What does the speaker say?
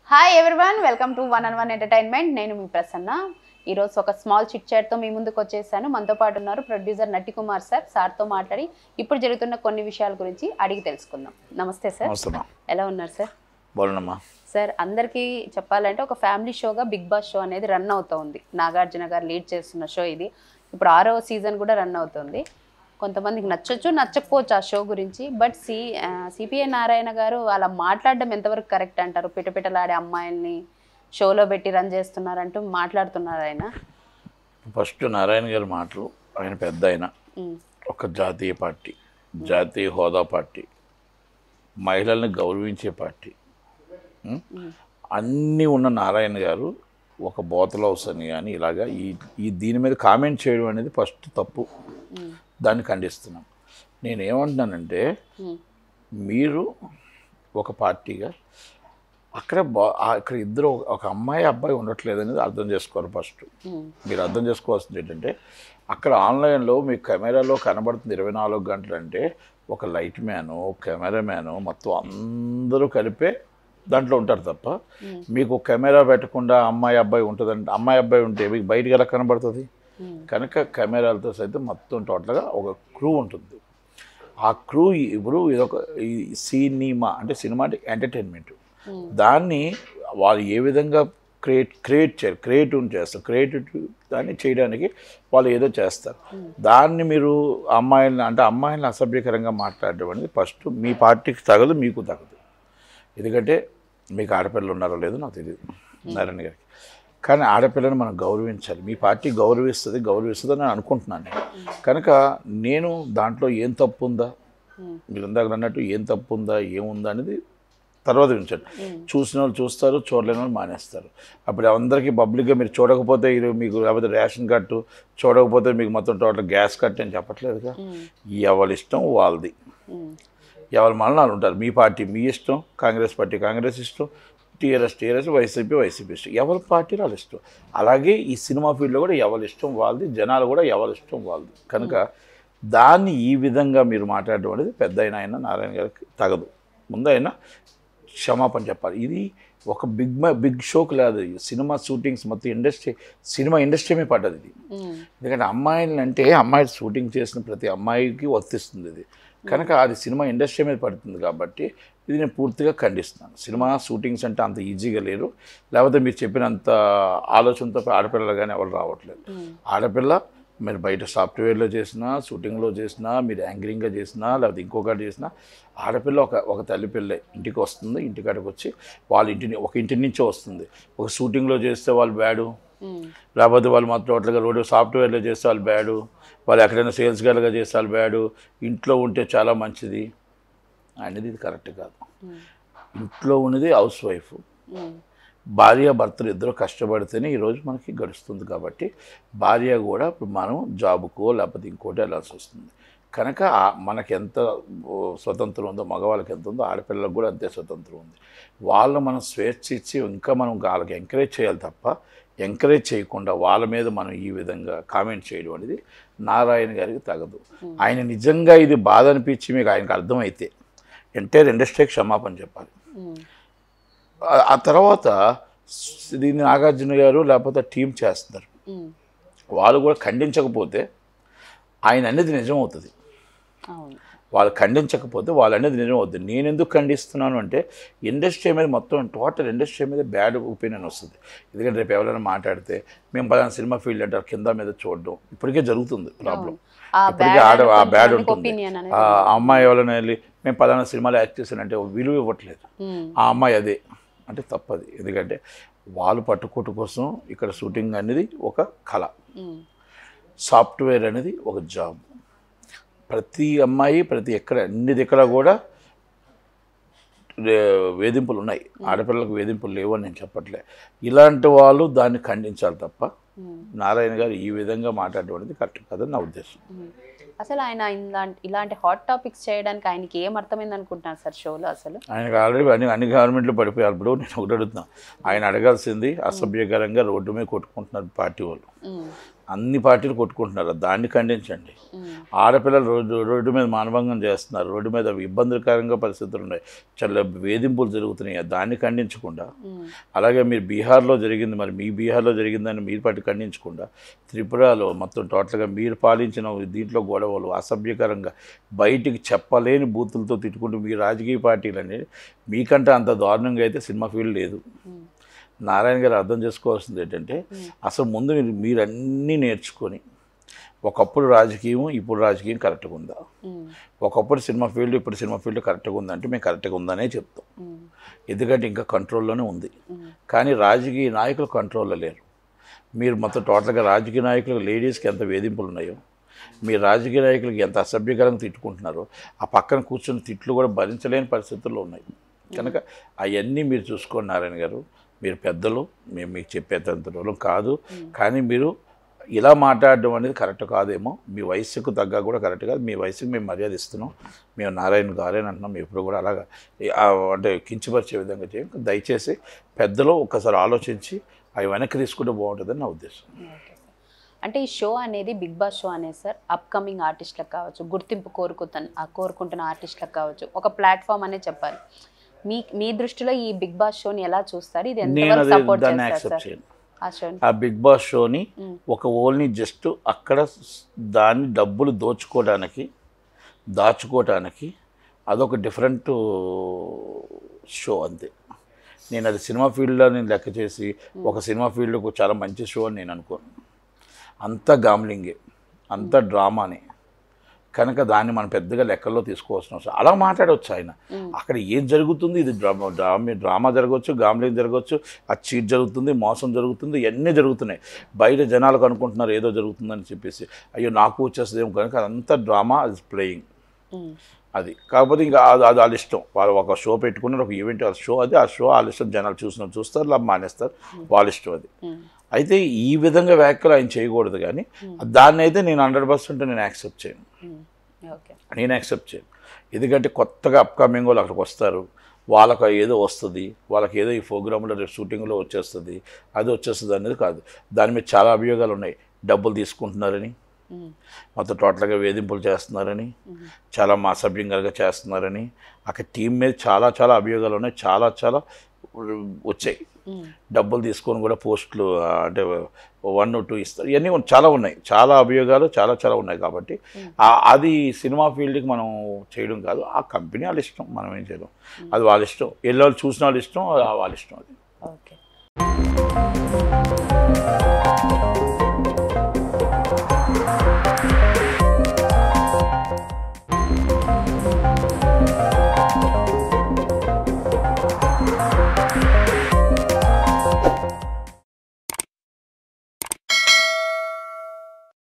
Hi everyone welcome to one and one entertainment నేను మీ ప్రసన్న ఈరోజు ఒక స్మాల్ చిట్ చాట్తో మీ ముందుకు వచ్చేసాను మనతో పాటు ఉన్నారు ప్రొడ్యూసర్ నటి కుమార్ సార్ సార్తో మాట్లాడి ఇప్పుడు జరుగుతున్న కొన్ని విషయాల గురించి అడిగి తెలుసుకుందాం నమస్తే సార్ అవసరమా ఎలా ఉన్నారు సార్ బాగున్నామ్మా సార్ అందరికీ చెప్పాలంటే ఒక ఫ్యామిలీ షోగా బిగ్ బాస్ షో అనేది రన్ అవుతోంది నాగార్జున గారు లీడ్ చేస్తున్న షో ఇది ఇప్పుడు ఆరో సీజన్ కూడా రన్ అవుతుంది కొంతమందికి నచ్చొచ్చు నచ్చకపోవచ్చు ఆ షో గురించి బట్ సి సిపిఐ నారాయణ గారు అలా మాట్లాడడం ఎంతవరకు కరెక్ట్ అంటారు పిటపిటలాడే అమ్మాయిల్ని షోలో పెట్టి రన్ చేస్తున్నారంటూ మాట్లాడుతున్నారు ఆయన ఫస్ట్ నారాయణ గారి మాటలు ఆయన పెద్ద ఆయన ఉమ్, ఒక జాతీయ పార్టీ జాతీయ హోదా పార్టీ మహిళల్ని గౌరవించే పార్టీ ఉం? అన్నీ ఉన్న నారాయణ గారు ఒక బోతల్ హౌస్ అని కానీ ఇలాగా ఈ ఈ దీని మీద కామెంట్ చేయడం అనేది ఫస్ట్ తప్పు ఉమ్, దాన్ని ఖండిస్తున్నాం నేను ఏమంటున్నానంటే ఉమ్, మీరు ఒక పార్టీగా అక్కడ బా అక్కడ ఇద్దరు ఒక అమ్మాయి అబ్బాయి ఉండట్లేదు అనేది అర్థం చేసుకోరు ఫస్ట్ ఉమ్, మీరు అర్థం చేసుకోవాల్సింది ఏంటంటే అక్కడ ఆన్లైన్లో మీ కెమెరాలో కనబడుతుంది ఇరవై నాలుగు గంటలు అంటే ఒక లైట్ మ్యాను కెమెరామ్యాను మొత్తం అందరూ కలిపే దాంట్లో ఉంటారు తప్ప మీకు కెమెరా పెట్టకుండా అమ్మాయి అబ్బాయి ఉంటుందంటే అమ్మాయి అబ్బాయి ఉంటే మీకు బయటికి ఎలా కనబడుతుంది ఉమ్, కనుక కెమెరాలతో సైతం మొత్తం టోటల్గా ఒక క్రూ ఉంటుంది ఆ క్రూ ఇప్పుడు ఇదొక ఈ సినిమా అంటే సినిమా అంటే ఎంటర్టైన్మెంట్ ఉమ్, దాన్ని వాళ్ళు ఏ విధంగా క్రియేట్ క్రియేట్ చేయరు క్రియేటివ్ చేస్తారు క్రియేటివ్ దాన్ని చేయడానికి వాళ్ళు ఏదో చేస్తారు దాన్ని మీరు అమ్మాయిలను అంటే అమ్మాయిలను అసభ్యకరంగా మాట్లాడడం అనేది ఫస్ట్ మీ పార్టీకి తగదు మీకు తగదు ఎందుకంటే మీకు ఆడపిల్లలు ఉన్నారో లేదో నాకు తెలియదు నారాయణ గారికి కానీ ఆడపిల్లని మనం గౌరవించాలి మీ పార్టీ గౌరవిస్తుంది గౌరవిస్తుంది అని అనుకుంటున్నాను నేను. కనుక నేను దాంట్లో ఏం తప్పు ఉందా ఉమ్, మీరు ఇందాక అన్నట్టు ఏం తప్పు ఉందా ఏముందా అనేది తర్వాత ఉంచండి చూసిన వాళ్ళు చూస్తారు చూడలేని వాళ్ళు మానేస్తారు అప్పుడు అందరికీ పబ్లిక్గా మీరు చూడకపోతే ఇది మీకు లేకపోతే రేషన్ కట్టు చూడకపోతే మీకు మొత్తం టోటల్ గ్యాస్ కట్ అని చెప్పట్లేదుగా ఉమ్, ఎవరి ఇష్టం వాళ్ళది ఉమ్, ఎవరి మరణాలు ఉంటారు మీ పార్టీ మీ ఇష్టం కాంగ్రెస్ పార్టీ కాంగ్రెస్ ఇష్టం టీఆర్ఎస్ టీఆర్ఎస్ వైసీపీ వైసీపీ ఇష్టం ఎవరి పార్టీ వాళ్ళ ఇష్టం అలాగే ఈ సినిమా ఫీల్డ్లో కూడా ఎవరి ఇష్టం వాళ్ళది జనాలు కూడా ఎవరి ఇష్టం వాళ్ళది కనుక దాన్ని ఈ విధంగా మీరు మాట్లాడడం అనేది పెద్ద అయిన ఆయన నారాయణ గారికి తగదు ముందు ఆయన క్షమాపణ చెప్పాలి ఇది ఒక బిగ్ బిగ్ షోకి లేదు ఇది సినిమా షూటింగ్స్ మొత్తం ఇండస్ట్రీ సినిమా ఇండస్ట్రీ పడ్డది ఇది ఉమ్, ఎందుకంటే అమ్మాయిలు అంటే అమ్మాయి షూటింగ్ చేసిన ప్రతి అమ్మాయికి వర్తిస్తుంది ఇది కనుక అది సినిమా ఇండస్ట్రీ మీద పడుతుంది కాబట్టి ఇది నేను పూర్తిగా ఖండిస్తున్నాను సినిమా షూటింగ్స్ అంటే అంత ఈజీగా లేరు లేకపోతే మీరు చెప్పినంత ఆలోచనతో ఆడపిల్లలు కానీ ఎవరు రావట్లేదు ఉమ్, ఆడపిల్ల మీరు బయట సాఫ్ట్వేర్లో చేసినా షూటింగ్లో చేసినా మీరు యాంకరింగ్గా చేసినా లేకపోతే ఇంకొకటి చేసినా ఆడపిల్ల ఒక ఒక తల్లి పిల్ల ఇంటికి వస్తుంది ఇంటికాడికి వచ్చి వాళ్ళ ఇంటిని ఒక ఇంటి నుంచే వస్తుంది ఒక షూటింగ్లో చేస్తే వాళ్ళు బ్యాడు ఉమ్, లేకపోతే వాళ్ళు మొత్తం టోటల్గా రోడ్డు సాఫ్ట్వేర్లో చేస్తే వాళ్ళు బ్యాడు వాళ్ళు ఎక్కడైనా సేల్స్ గర్ల్గా చేస్తే వాళ్ళు బ్యాడు ఇంట్లో ఉంటే చాలా మంచిది అనేది ఇది కరెక్ట్ కాదు ఉమ్, ఇంట్లో ఉన్నది హౌస్ వైఫ్ ఉమ్, భార్య భర్తలు ఇద్దరు కష్టపడితేనే ఈరోజు మనకి గడుస్తుంది కాబట్టి భార్య కూడా ఇప్పుడు మనం జాబుకో లేకపోతే ఇంకోటి వెళ్ళాల్సి వస్తుంది కనుక ఆ- మనకి ఎంత ఓ, స్వతంత్రం ఉందో మగవాళ్ళకి ఎంత ఉందో ఆడపిల్లలకు కూడా అంతే స్వతంత్రం ఉంది వాళ్ళు మనం స్వేచ్ఛ ఇచ్చి ఇంకా మనం వాళ్ళకి ఎంకరేజ్ చేయాలి తప్ప ఎంకరేజ్ చేయకుండా వాళ్ళ మీద మనం ఈ విధంగా కామెంట్ చేయడం అనేది నారాయణ గారికి తగదు ఆయన నిజంగా ఇది బాధ అనిపించి మీకు ఆయనకు అర్థమైతే ఎంటైర్ ఇండస్ట్రీకి క్షమాపణ చెప్పాలి ఉమ్, ఆ- ఆ తర్వాత స్- దీన్ని నాగార్జున గారు లేకపోతే టీం చేస్తున్నారు ఉమ్, వాళ్ళు కూడా ఖండించకపోతే ఆయన అనేది నిజం అవుతుంది అవును వాళ్ళు ఖండించకపోతే వాళ్ళు అనేది నిజం అవుతుంది నేను ఎందుకు ఖండిస్తున్నాను అంటే ఇండస్ట్రీ మీద మొత్తం టోటల్ ఇండస్ట్రీ మీద బ్యాడ్ ఒపీనియన్ వస్తుంది ఎందుకంటే రేపు ఎవరైనా మాట్లాడితే మేము పలానా సినిమా ఫీల్డ్ అంటారు కింద మీద చూడడం ఇప్పటికే జరుగుతుంది ప్రాబ్లం ఆ ఇప్పటికే bad ఆడ ఆ అనేది బ్యాడ్ కొంతమందికి ఉంటుంది opinion అనేది ఆ అమ్మాయి ఎవరైనా వెళ్ళి మేము పలానా సినిమాలో యాక్ట్ చేశానంటే విలువ ఇవ్వట్లేదు ఉమ్, ఆ అమ్మాయి అదే అంటే తప్పది ఎందుకంటే వాళ్ళు పట్టుకోటు కోసం ఇక్కడ షూటింగ్ అనేది ఒక కళ ఉమ్, సాఫ్ట్వేర్ అనేది ఒక జాబ్ ప్రతి అమ్మాయి ప్రతి ఎక్కడ అన్ని దగ్గర కూడా రే- వేధింపులు ఉన్నాయి ఆడపిల్లలకు వేధింపులు లేవు అని నేను చెప్పట్లే ఇలాంటి వాళ్ళు దాన్ని ఖండించాలి తప్ప ఉమ్. నారాయణ గారు ఈ విధంగా మాట్లాడడం అనేది కరెక్ట్ కాదని నా ఉద్దేశం మ్మ్. అసలు ఆయన ఇలాంటి ఇలాంటి హాట్ టాపిక్స్ చేయడానికి ఆయనకి ఏం అర్థమైంది అనుకుంటున్నారు సార్ షోలో అసలు ఆయనకు ఆల్రెడీ అన్ని అన్ని గవర్నమెంట్లు పడిపోయారు ఇప్పుడు నేను ఒకటి అడుగుతున్నా ఆయన అడగాల్సింది అసభ్యకరంగా రోడ్డు మీద కొట్టుకుంటున్నారు పార్టీ వాళ్ళు మ్మ్. అన్ని పార్టీలు కొట్టుకుంటున్నారు దాన్ని ఖండించండి ఆడపిల్లలు రోడ్డు రోడ్డు మీద మానభంగం చేస్తున్నారు రోడ్డు మీద ఇబ్బందికరంగా పరిస్థితులు ఉన్నాయి చాలా వేధింపులు జరుగుతున్నాయి దాన్ని ఖండించకుండా అలాగే మీరు బీహార్లో జరిగింది మరి మీ బీహార్లో జరిగిందని మీరు పట్టి ఖండించకుండా త్రిపురలో మొత్తం టోటల్గా మీరు పాలించిన దీంట్లో గొడవలు అసభ్యకరంగా బయటికి చెప్పలేని బూతులతో తిట్టుకుంటూ మీ రాజకీయ పార్టీలు అనేది మీకంటే అంత దారుణంగా అయితే సినిమా ఫీల్డ్ లేదు నారాయణ గారు అర్థం చేసుకోవాల్సింది ఏంటంటే అసలు ముందు మీరు మీరన్నీ నేర్చుకొని ఒకప్పుడు రాజకీయం ఇప్పుడు రాజకీయం కరెక్ట్గా ఉందా ఒకప్పుడు సినిమా ఫీల్డ్ ఇప్పుడు సినిమా ఫీల్డ్ కరెక్ట్గా ఉందంటే మేము కరెక్ట్గా ఉందనే చెప్తాం ఎందుకంటే ఇంకా కంట్రోల్లోనే ఉంది కానీ రాజకీయ నాయకులు కంట్రోల్లో లేరు మీరు మొత్తం టోటల్గా రాజకీయ నాయకులకు లేడీస్కి ఎంత వేధింపులు ఉన్నాయో మీ రాజకీయ నాయకులకి ఎంత అసభ్యకరంగా తిట్టుకుంటున్నారో ఆ పక్కన కూర్చుని తిట్లు కూడా భరించలేని పరిస్థితుల్లో ఉన్నాయి కనుక అవన్నీ మీరు చూసుకోండి నారాయణ గారు మీరు పెద్దలు మేము మీకు చెప్పేంత రోజులు కాదు కానీ మీరు ఇలా మాట్లాడడం అనేది కరెక్ట్ కాదేమో మీ వయసుకు తగ్గ కూడా కరెక్ట్ కాదు మీ వయసుకు మేము మర్యాద ఇస్తున్నాం మేము నారాయణ గారే అంటున్నాం ఎప్పుడు కూడా అలాగా ఆ, అంటే కించపరిచే విధంగా చేయం దయచేసి పెద్దలు ఒక్కసారి ఆలోచించి అవి వెనక్కి తీసుకుంటే బాగుంటుందని నా ఉద్దేశం ఓకే సార్ అంటే ఈ షో అనేది బిగ్ బాస్ షో అనేది సార్ అప్కమింగ్ ఆర్టిస్టులకు కావచ్చు గుర్తింపు కోరుకుతున్న కోరుకుంటున్న ఆర్టిస్టులకు కావచ్చు ఒక ప్లాట్ఫామ్ అనే చెప్పాలి మీ మీ దృష్టిలో ఈ బిగ్ బాస్ షోని ఎలా చూస్తారు ఇది నేను ఎంతవరకు అది సపోర్ట్ దాన్ని చేస్తారు యాక్సెప్ట్ సార్ చేయను ఆ షోని ఆ బిగ్ బాస్ షోని మ్. ఒక ఓన్లీ జస్ట్ అక్కడ స్- దాన్ని డబ్బులు దోచుకోవడానికి దాచుకోవడానికి అదొక డిఫరెంట్ షో అంతే నేను అది సినిమా ఫీల్డ్లో నేను లెక్క చేసి ఒక సినిమా ఫీల్డ్కు చాలా మంచి షో అని నేను అనుకోను అంతా గామ్లింగే అంతా డ్రామానే కనుక దాన్ని మనం పెద్దగా లెక్కల్లో తీసుకోవాల్సిన అవసరం అలా మాట్లాడవచ్చు ఆయన అక్కడ ఏం జరుగుతుంది ఇది డ్రామా డ్రామా డ్రామా జరగవచ్చు గామ్లింగ్ జరగవచ్చు ఆ చీట్ జరుగుతుంది మోసం జరుగుతుంది ఇవన్నీ జరుగుతున్నాయి బయట జనాలకు అనుకుంటున్నారు ఏదో జరుగుతుందని చెప్పేసి అయ్యో నాకు వచ్చేస్తుందేమో కనుక అదంతా డ్రామా అది ప్లేయింగ్ మ్. అది కాకపోతే ఇంకా అది అది వాళ్ళ ఇష్టం వాళ్ళు ఒక షో పెట్టుకున్నారు ఒక ఈవెంట్ ఆ షో అది ఆ షో వాళ్ళ ఇష్టం జనాలు చూసిన చూస్తారు లేదా మానేస్తారు వాళ్ళ ఇష్టం అది మ్. అయితే ఈ విధంగా వ్యాఖ్యలు ఆయన చేయకూడదు కానీ దాన్ని అయితే నేను హండ్రెడ్ పర్సెంట్ నేను యాక్సెప్ట్ చేయను మ్. ఓకే నేను యాక్సెప్ట్ చేయను ఎందుకంటే కొత్తగా అప్కమింగ్ వాళ్ళు అక్కడికి వస్తారు వాళ్ళకి ఏదో వస్తుంది వాళ్ళకి ఏదో ఈ ప్రోగ్రాంలో రేపు షూటింగ్లో వచ్చేస్తుంది అది వచ్చేస్తుంది అనేది కాదు దాని మీద చాలా అభియోగాలు ఉన్నాయి డబ్బులు తీసుకుంటున్నారని మ్. మొత్తం టోటల్గా వేధింపులు చేస్తున్నారని చాలా మా అసభ్యంగా చేస్తున్నారని అక్కడ టీం మీద చాలా చాలా అభియోగాలు ఉన్నాయి చాలా చాలా వచ్చాయి మ్. డబ్బులు తీసుకొని కూడా పోస్టులు ఆ, అంటే వన్ టూ ఇస్తారు ఇవన్నీ ఉన్- చాలా ఉన్నాయి చాలా అభియోగాలు చాలా చాలా ఉన్నాయి కాబట్టి ఆ- అది సినిమా ఫీల్డ్కి మనం చేయడం కాదు ఆ కంపెనీ వాళ్ళ ఇష్టం మనం ఏం చేయడం అది వాళ్ళ ఇష్టం వెళ్ళే వాళ్ళు చూసిన వాళ్ళ ఇష్టం అది వాళ్ళ ఇష్టం అది ఓకే